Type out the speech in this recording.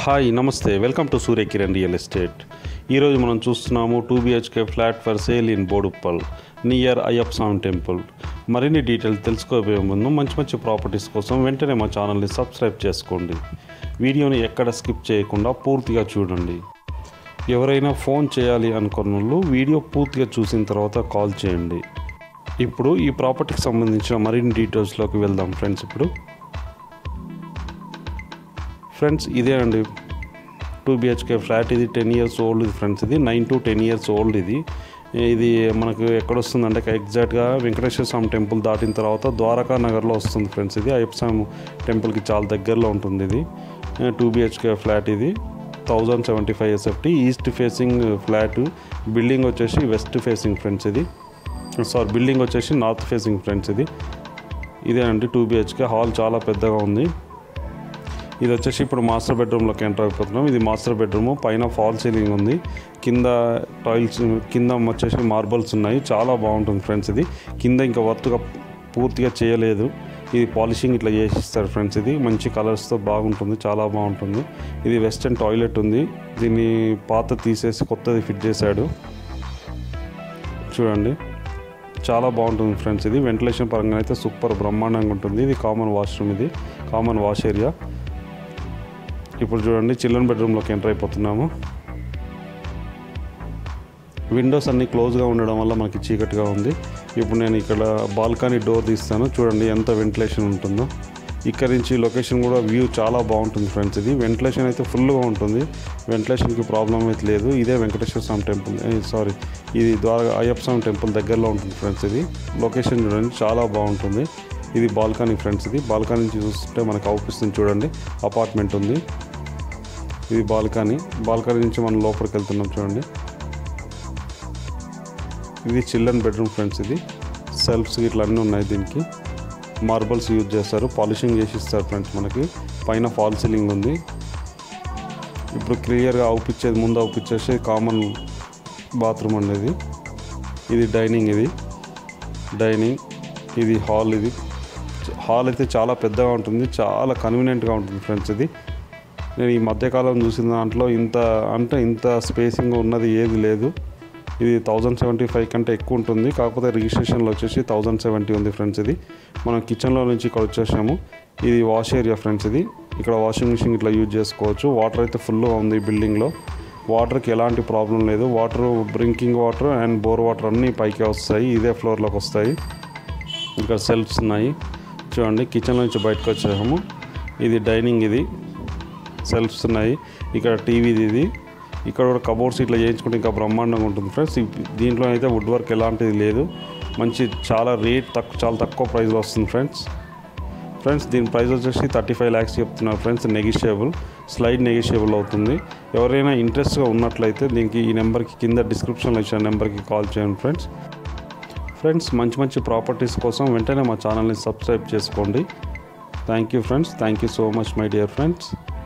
hi నమస్తే welcome to Surya Kiran real estate ఈరోజు మనం చూస్తున్నాము two BHK flat for sale in Boduppal near Ayyappa Swamy temple మరిన్ని డీటెయిల్స్ తెలుసుకోబోయే ముందు మంచి మంచి ప్రాపర్టీస్ కోసం వెంటనే మా ఛానల్ని సబ్స్క్రైబ్ చేసుకోండి వీడియోని ఎక్కడ స్కిప్ చేయకుండా పూర్తిగా చూడండి ఎవరైనా ఫోన్ చేయాలి అనుకున్న వాళ్ళు వీడియో పూర్తిగా చూసిన తర్వాత కాల్ చేయండి ఇప్పుడు ఈ ప్రాపర్టీకి సంబంధించిన మరిన్ని డీటెయిల్స్లోకి వెళ్దాం ఫ్రెండ్స్ ఇప్పుడు ఫ్రెండ్స్ ఇదే అండి టూ బిహెచ్కే ఫ్లాట్ ఇది టెన్ ఇయర్స్ ఓల్డ్ ఇది ఫ్రెండ్స్ ఇది nine to ten years old ఇది ఇది మనకు ఎక్కడ వస్తుందంటే ఎగ్జాక్ట్గా వెంకటేశ్వర స్వామి టెంపుల్ దాటిన తర్వాత ద్వారకా నగర్లో వస్తుంది ఫ్రెండ్స్ ఇది అయ్యప్ప స్వామి టెంపుల్కి చాలా దగ్గరలో ఉంటుంది ఇది టూ బిహెచ్కే ఫ్లాట్ ఇది thousand seventy five SFT east facing flat building వచ్చేసి వెస్ట్ ఫేసింగ్ ఫ్రెండ్స్ ఇది సారీ బిల్డింగ్ వచ్చేసి నార్త్ ఫేసింగ్ ఫ్రెండ్స్ ఇది ఇదే అండి టూ బిహెచ్కే హాల్ చాలా పెద్దగా ఉంది ఇది వచ్చేసి ఇప్పుడు మాస్టర్ బెడ్రూమ్లోకి ఎంటర్ అయిపోతున్నాం ఇది మాస్టర్ బెడ్రూమ్ పైన ఫాల్ సీలింగ్ ఉంది కింద టైల్స్ కింద వచ్చేసి మార్బల్స్ ఉన్నాయి చాలా బాగుంటుంది ఫ్రెండ్స్ ఇది కింద ఇంకా వర్త్గా పూర్తిగా చేయలేదు ఇది పాలిషింగ్ ఇట్లా చేసిస్తారు ఫ్రెండ్స్ ఇది మంచి కలర్స్తో బాగుంటుంది చాలా బాగుంటుంది ఇది వెస్టర్న్ టాయిలెట్ ఉంది దీన్ని పాత తీసేసి కొత్తది ఫిట్ చేశాడు చూడండి చాలా బాగుంటుంది ఫ్రెండ్స్ ఇది వెంటిలేషన్ పరంగా అయితే సూపర్ బ్రహ్మాండంగా ఉంటుంది ఇది కామన్ వాష్రూమ్ ఇది కామన్ వాష్ ఏరియా ఇప్పుడు చూడండి చిల్డ్రన్ బెడ్రూమ్లోకి ఎంటర్ అయిపోతున్నాము విండోస్ అన్నీ క్లోజ్గా ఉండడం వల్ల మనకి చీకటిగా ఉంది ఇప్పుడు నేను ఇక్కడ బాల్కనీ డోర్ తీస్తాను చూడండి ఎంత వెంటిలేషన్ ఉంటుందో ఇక్కడ నుంచి లొకేషన్ కూడా వ్యూ చాలా బాగుంటుంది ఫ్రెండ్స్ ఇది వెంటిలేషన్ అయితే ఫుల్గా ఉంటుంది వెంటిలేషన్కి ప్రాబ్లం అయితే లేదు ఇదే వెంకటేశ్వర స్వామి టెంపుల్ సారీ ఇది ద్వార అయ్యప్ప స్వామి టెంపుల్ దగ్గరలో ఉంటుంది ఫ్రెండ్స్ ఇది లొకేషన్ చూడండి చాలా బాగుంటుంది ఇది బాల్కనీ ఫ్రెండ్స్ ఇది బాల్కనీ నుంచి చూస్తుంటే మనకు అవుపిస్తుంది చూడండి అపార్ట్మెంట్ ఉంది ఇది బాల్కనీ బాల్కనీ నుంచి మనం లోపలికి వెళ్తున్నాం చూడండి ఇది చిల్డ్రన్ బెడ్రూమ్ ఫ్రెండ్స్ ఇది సెల్ఫ్స్ ఇట్లా అన్నీ ఉన్నాయి దీనికి మార్బల్స్ యూజ్ చేస్తారు పాలిషింగ్ చేసి ఇస్తారు ఫ్రెండ్స్ మనకి పైన ఫాల్ సీలింగ్ ఉంది ఇప్పుడు క్లియర్గా అవుపిచ్చేది ముందు అవుపిచ్చేసి కామన్ బాత్రూమ్ అనేది ఇది డైనింగ్ ఇది డైనింగ్ ఇది హాల్ ఇది హాల్ అయితే చాలా పెద్దగా ఉంటుంది చాలా కన్వీనియంట్గా ఉంటుంది ఫ్రెండ్స్ ఇది నేను ఈ మధ్యకాలం చూసిన దాంట్లో ఇంత అంటే ఇంత స్పేసింగ్ ఉన్నది ఏది లేదు ఇది థౌజండ్ సెవెంటీ ఫైవ్ కంటే ఎక్కువ ఉంటుంది కాకపోతే రిజిస్ట్రేషన్లో వచ్చేసి థౌజండ్ సెవెంటీ ఉంది ఫ్రెండ్స్ ఇది మనం కిచెన్లో నుంచి ఇక్కడ వచ్చేసాము ఇది వాష్ ఏరియా ఫ్రెండ్స్ ఇది ఇక్కడ వాషింగ్ మిషన్ ఇట్లా యూజ్ చేసుకోవచ్చు వాటర్ అయితే ఫుల్గా ఉంది బిల్డింగ్లో వాటర్కి ఎలాంటి ప్రాబ్లం లేదు water drinking water and bore water అన్నీ పైకి వస్తాయి ఇదే ఫ్లోర్లోకి వస్తాయి ఇక్కడ సెల్ఫ్స్ ఉన్నాయి చూడండి కిచెన్ నుంచి బయటకు వచ్చాము ఇది డైనింగ్ ఇది సెల్ఫ్స్ ఉన్నాయి ఇక్కడ టీవీది ఇది ఇక్కడ కూడా కబోర్డ్స్ ఇట్లా చేయించుకుంటే ఇంకా బ్రహ్మాండంగా ఉంటుంది ఫ్రెండ్స్ దీంట్లో అయితే వుడ్ వర్క్ ఎలాంటిది లేదు మంచి చాలా రేట్ తక్కువ చాలా తక్కువ ప్రైస్లో వస్తుంది ఫ్రెండ్స్ ఫ్రెండ్స్ దీని ప్రైస్ వచ్చేసి థర్టీ ఫైవ్ ల్యాక్స్ చెప్తున్నారు ఫ్రెండ్స్ నెగిషియబుల్ స్లైడ్ నెగిషియబుల్ అవుతుంది ఎవరైనా ఇంట్రెస్ట్గా ఉన్నట్లయితే దీనికి ఈ నెంబర్కి కింద డిస్క్రిప్షన్లో ఇచ్చిన నెంబర్కి కాల్ చేయండి ఫ్రెండ్స్ ఫ్రెండ్స్ మంచి మంచి ప్రాపర్టీస్ కోసం వెంటనే మా ఛానల్ని సబ్స్క్రైబ్ చేసుకోండి thank you friends thank you so much my dear friends